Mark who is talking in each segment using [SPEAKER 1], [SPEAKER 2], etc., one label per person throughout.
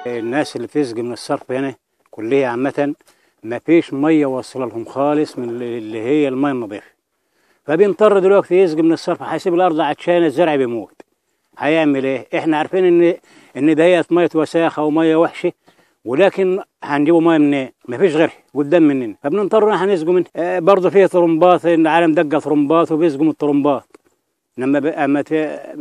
[SPEAKER 1] الناس اللي بتسقي من الصرف هنا كلها عامة ما فيش مية واصلة لهم خالص من اللي هي المية النظيفة فبيضطر دلوقتي يسقي من الصرف هيسيب الأرض عطشانة الزرع بيموت هيعمل إيه؟ إحنا عارفين إن إن دهيت مية وساخة ومية وحشة ولكن هنجيبوا ميه منين؟ ما فيش غيرها قدام مننا فبنضطر ان احنا نسقوا منها آه برضه في طرمبات العالم دقه طرمبات وبيسقوا من الطرمبات لما ب... اما ت...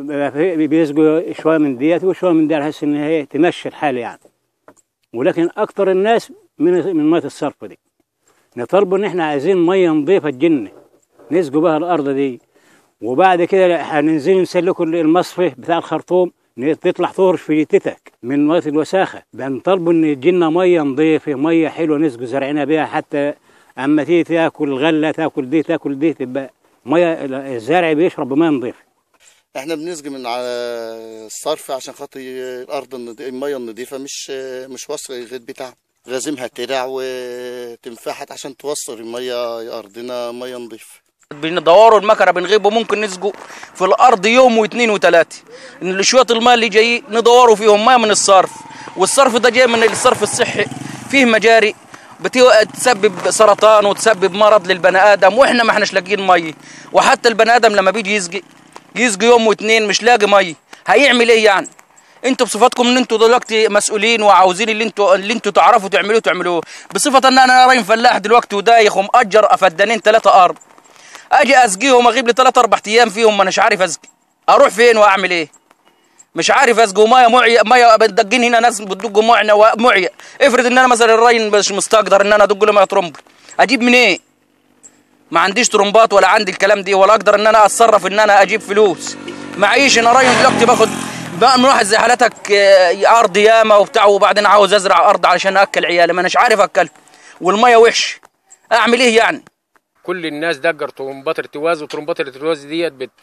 [SPEAKER 1] بيسقوا شويه من ديت وشويه من دي على اساس ان هي تمشي الحال يعني ولكن اكثر الناس من من ميه الصرف دي نطلبوا ان احنا عايزين ميه نظيفه تجنة نسقوا بها الارض دي وبعد كده هننزل نسلكوا المصفى بتاع الخرطوم تطلع تهرش في جتتك من ميه الوساخه بنطلبوا ان تجينا ميه نظيفه ميه حلوه نسقوا زرعنا بيها حتى اما تيجي تاكل غله تاكل دي تاكل دي تبقى ميه الزرع بيشرب ميه نظيفه
[SPEAKER 2] احنا بنسقي من على الصرف عشان خاطر الارض النضي... الميه النظيفه مش مش واصله للغيط بتاعها لازمها ترع وتنفحت عشان توصل الميه ارضنا ميه نظيفه
[SPEAKER 3] بندوروا المكنه بنغيبه ممكن نسقوا في الارض يوم واثنين وثلاثه ان شويه الماء اللي جاي ندوروا فيهم ماء من الصرف والصرف ده جاي من الصرف الصحي فيه مجاري بتسبب سرطان وتسبب مرض للبني ادم واحنا ما احناش لاقيين ميه وحتى البني ادم لما بيجي يسقي يسقي يوم واثنين مش لاقي ميه هيعمل ايه يعني انتوا بصفتكم ان انتوا دلوقتي مسؤولين وعاوزين اللي انتوا اللي انتوا تعرفوا تعملوه تعملوه بصفه ان انا راجل فلاح دلوقتي ودايخ ومأجر افدانين ثلاثه ارض اجي اسقيهم اغيب لي ثلاث اربع ايام فيهم ما اناش عارف اسقي اروح فين واعمل ايه مش عارف اسقي وميه معية ميه بتدقين هنا ناس بتدقوا معنا ومعية افرض ان انا مثلا الراين مش مستقدر ان انا ادق له ميه ترمب اجيب منين ايه ما عنديش ترمبات ولا عندي الكلام دي ولا اقدر ان انا اتصرف ان انا اجيب فلوس معيش انا راين دلوقتي باخد من واحد زي حالتك ارض ياما وبتاع وبعدين عاوز ازرع ارض علشان اكل عيالي ما اناش عارف اكل والميه وحش اعمل ايه يعني
[SPEAKER 4] كل الناس دجر طرمبات ارتواز وطرمبات الارتواز ديت بت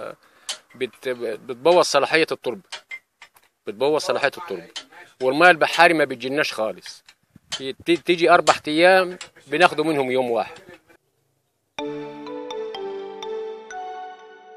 [SPEAKER 4] بت بتبوظ صلاحيه التربه بتبوظ صلاحيه التربه والميه البحاري ما بتجيناش خالص تيجي اربع ايام بناخده منهم يوم واحد